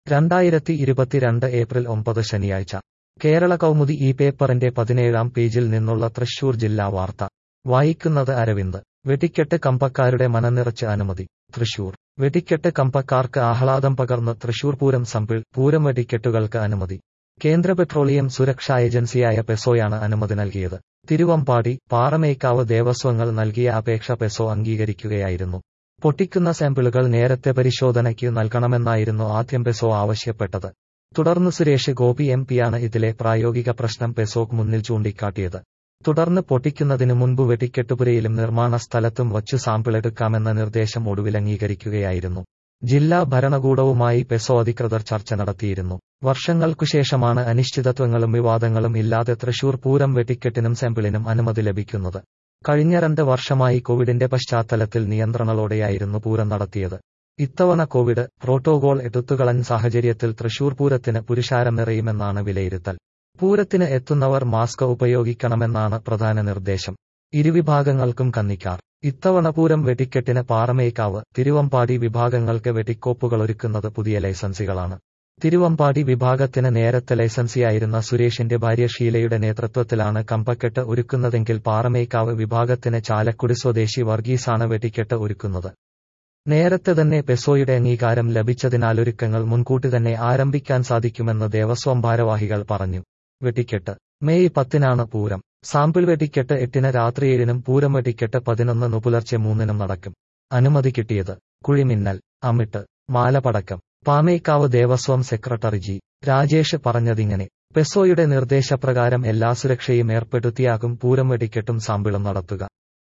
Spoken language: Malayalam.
രണ്ടായിരത്തി ഇരുപത്തിരണ്ട് ഏപ്രിൽ ഒമ്പത് ശനിയാഴ്ച കേരള കൗമുദി ഈ പേപ്പറിന്റെ പതിനേഴാം പേജിൽ നിന്നുള്ള തൃശൂർ ജില്ലാ വാർത്ത വായിക്കുന്നത് അരവിന്ദ് വെടിക്കെട്ട് കമ്പക്കാരുടെ മനനിറച്ച് അനുമതി തൃശൂർ വെടിക്കെട്ട് കമ്പക്കാർക്ക് ആഹ്ലാദം പകർന്ന് തൃശൂർ പൂരം സമ്പിൾ പൂരം വെടിക്കെട്ടുകൾക്ക് അനുമതി കേന്ദ്ര പെട്രോളിയം സുരക്ഷാ ഏജൻസിയായ പെസോയാണ് അനുമതി നൽകിയത് തിരുവമ്പാടി പാറമേക്കാവ് ദേവസ്വങ്ങൾ നൽകിയ അപേക്ഷ പെസോ അംഗീകരിക്കുകയായിരുന്നു പൊട്ടിക്കുന്ന സാമ്പിളുകൾ നേരത്തെ പരിശോധനയ്ക്ക് നൽകണമെന്നായിരുന്നു ആദ്യം പെസോ ആവശ്യപ്പെട്ടത് തുടർന്ന് സുരേഷ് ഗോപി എം പിയാണ് ഇതിലെ പ്രായോഗിക പ്രശ്നം പെസോക്ക് മുന്നിൽ ചൂണ്ടിക്കാട്ടിയത് തുടർന്ന് പൊട്ടിക്കുന്നതിനു മുൻപ് വെടിക്കെട്ടുപുരയിലും നിർമ്മാണ സ്ഥലത്തും വച്ചു സാമ്പിളെടുക്കാമെന്ന നിർദ്ദേശം ഒടുവിൽ അംഗീകരിക്കുകയായിരുന്നു ജില്ലാ ഭരണകൂടവുമായി പെസോ അധികൃതർ ചർച്ച നടത്തിയിരുന്നു വർഷങ്ങൾക്കുശേഷമാണ് അനിശ്ചിതത്വങ്ങളും വിവാദങ്ങളും ഇല്ലാതെ തൃശൂർ പൂരം വെടിക്കെട്ടിനും സാമ്പിളിനും അനുമതി ലഭിക്കുന്നത് കഴിഞ്ഞ രണ്ട് വർഷമായി കോവിഡിന്റെ പശ്ചാത്തലത്തിൽ നിയന്ത്രണങ്ങളോടെയായിരുന്നു പൂരം നടത്തിയത് ഇത്തവണ കോവിഡ് പ്രോട്ടോകോൾ എടുത്തുകളഞ്ഞ സാഹചര്യത്തിൽ തൃശൂർ പൂരത്തിന് പുരുഷാരം നിറയുമെന്നാണ് വിലയിരുത്തൽ പൂരത്തിന് എത്തുന്നവർ മാസ്ക് ഉപയോഗിക്കണമെന്നാണ് പ്രധാന നിർദ്ദേശം ഇരുവിഭാഗങ്ങൾക്കും കന്നിക്കാർ ഇത്തവണ പൂരം വെടിക്കെട്ടിന് പാറമേക്കാവ് തിരുവമ്പാടി വിഭാഗങ്ങൾക്ക് വെടിക്കോപ്പുകൾ ഒരുക്കുന്നത് പുതിയ ലൈസൻസികളാണ് തിരുവമ്പാടി വിഭാഗത്തിന് നേരത്തെ ലൈസൻസിയായിരുന്ന സുരേഷിന്റെ ഭാര്യ ഷീലയുടെ നേതൃത്വത്തിലാണ് കമ്പക്കെട്ട് ഒരുക്കുന്നതെങ്കിൽ പാറമേക്കാവ് വിഭാഗത്തിന് ചാലക്കുടി സ്വദേശി വർഗീസാണ് വെടിക്കെട്ട് ഒരുക്കുന്നത് നേരത്തെ തന്നെ പെസോയുടെ അംഗീകാരം ലഭിച്ചതിനാൽ ഒരുക്കങ്ങൾ മുൻകൂട്ടി തന്നെ ആരംഭിക്കാൻ സാധിക്കുമെന്ന് ദേവസ്വം ഭാരവാഹികൾ പറഞ്ഞു വെടിക്കെട്ട് മെയ് പത്തിനാണ് പൂരം സാമ്പിൾ വെടിക്കെട്ട് എട്ടിന് രാത്രി ഏഴിനും പൂരം വെടിക്കെട്ട് പതിനൊന്നിന് പുലർച്ചെ മൂന്നിനും നടക്കും അനുമതി കിട്ടിയത് കുഴിമിന്നൽ അമിട്ട് മാലപടക്കം പാമേക്കാവ് ദേവസ്വം സെക്രട്ടറി ജി രാജേഷ് പറഞ്ഞതിങ്ങനെ പെസോയുടെ നിർദ്ദേശപ്രകാരം എല്ലാ സുരക്ഷയും ഏർപ്പെടുത്തിയാകും പൂരം വെടിക്കെട്ടും സാമ്പിളും നടത്തുക